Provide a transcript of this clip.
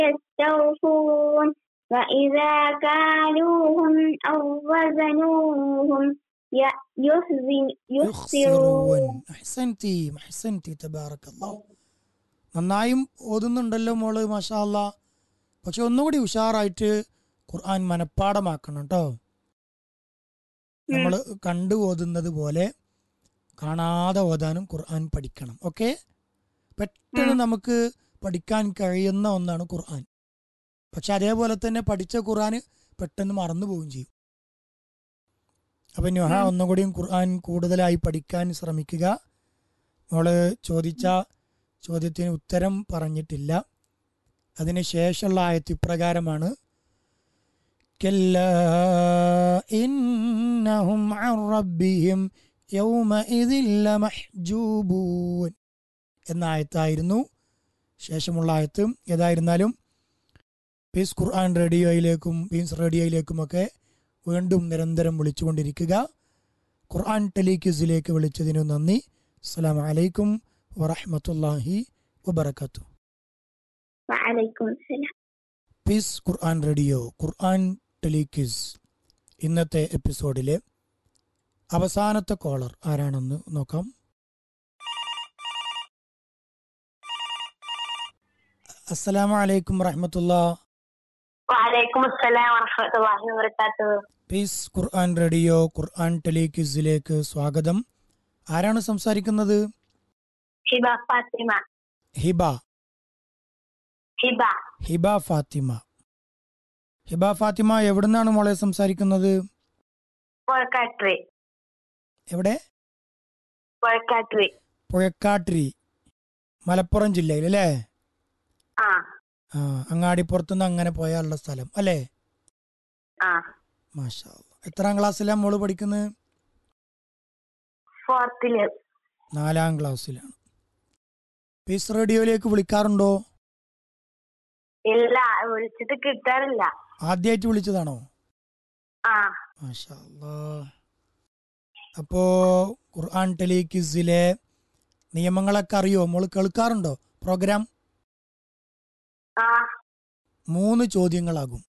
يستوفون وإذا كالوهم أو وزنوهم ي- يخزن യുഖ്സിറൂൻ. يخسرون അഹ്സൻതി അഹ്സൻതി തബാറക്കല്ലാഹ് നന്നായും ഓതുന്നുണ്ടല്ലോ മോള് മാഷാ അല്ലാ പക്ഷെ ഒന്നുകൂടി ഉഷാറായിട്ട് ഖുർആൻ മനഃപ്പാടമാക്കണം കേട്ടോ നമ്മൾ കണ്ടു ഓതുന്നത് പോലെ കാണാതെ ഓതാനും ഖുർആൻ പഠിക്കണം ഓക്കെ പെട്ടെന്ന് നമുക്ക് പഠിക്കാൻ കഴിയുന്ന ഒന്നാണ് ഖുർആൻ പക്ഷെ അതേപോലെ തന്നെ പഠിച്ച ഖുർആൻ പെട്ടെന്ന് മറന്നു പോവുകയും ചെയ്യും അപ്പൊ നുഹ ഉം. ഒന്നുകൂടിയും ഖുർആൻ കൂടുതലായി പഠിക്കാൻ ശ്രമിക്കുക മോള് ചോദിച്ച ചോദ്യത്തിന് ഉത്തരം പറഞ്ഞിട്ടില്ല അതിന് ശേഷമുള്ള ആയത്ത് ഇപ്രകാരമാണ് كلا إنهم عن ربهم يومئذ لمحجوبون എന്ന ആയത്തായിരുന്നു ശേഷമുള്ള ആയത്ത് ഏതായിരുന്നാലും പീസ് ഖുർആൻ റേഡിയോയിലേക്കും പീസ് റേഡിയോയിലേക്കുമൊക്കെ വീണ്ടും നിരന്തരം വിളിച്ചുകൊണ്ടിരിക്കുക ഖുർആൻ ടെലിക്യൂസിലേക്ക് വിളിച്ചതിനു നന്ദി അസ്സലാം വലൈക്കും വറഹമത്തല്ലാഹി വബർക്കാത്തു وعليكم السلام പീസ് ഖുർആൻ റേഡിയോ ഖുർആൻ ടെലിക്യൂസ് ഇന്നത്തെ എപ്പിസോഡിലെ അവസാനത്തെ കോളർ ആരാണെന്ന് നോക്കാം അസ്സലാമു അലൈക്കും വറഹമത്തുള്ള وعليكم السلام ورحمة الله وبركاته പീസ് ഖുർആൻ റേഡിയോ ഖുർആൻ ടെലിക്യൂസിലേക്ക് സ്വാഗതം ആരാണ് സംസാരിക്കുന്നത് هبة فاطمة ഹിബ هبة ഹിബ ഫാത്തിമ ഹിബ ഫാത്തിമ എവിടുന്നാണ് മോളെ സംസാരിക്കുന്നത് പുഴക്കാട്ടിരി എവിടെ പുഴക്കാട്ടിരി പുഴക്കാട്ടിരി മലപ്പുറം ജില്ലയിൽ അല്ലേ ആ ആ അങ്ങാടിപ്പുറത്തുനിന്ന് അങ്ങനെ പോയാലുള്ള സ്ഥലം അല്ലേ ആ മാഷാ അല്ലാ. എത്രാം ക്ലാസ്സിലാണ് മോള് പഠിക്കുന്നത് ഫോർത്തില് നാലാം ക്ലാസ്സിലാണ് പീസ് റേഡിയോയിലേക്ക് വിളിക്കാറുണ്ടോ ഇല്ല വിളിച്ചിട്ട് കിട്ടാറില്ല ആദ്യമായിട്ട് വിളിച്ചതാണോ ആ മാഷാ അല്ലാ. അപ്പോ ഖുർആൻ ടെലിക്യൂസിലെ നിയമങ്ങളൊക്കെ അറിയോ മോള് കേൾക്കാറുണ്ടോ പ്രോഗ്രാം ആ മൂന്ന് ചോദ്യങ്ങളാകും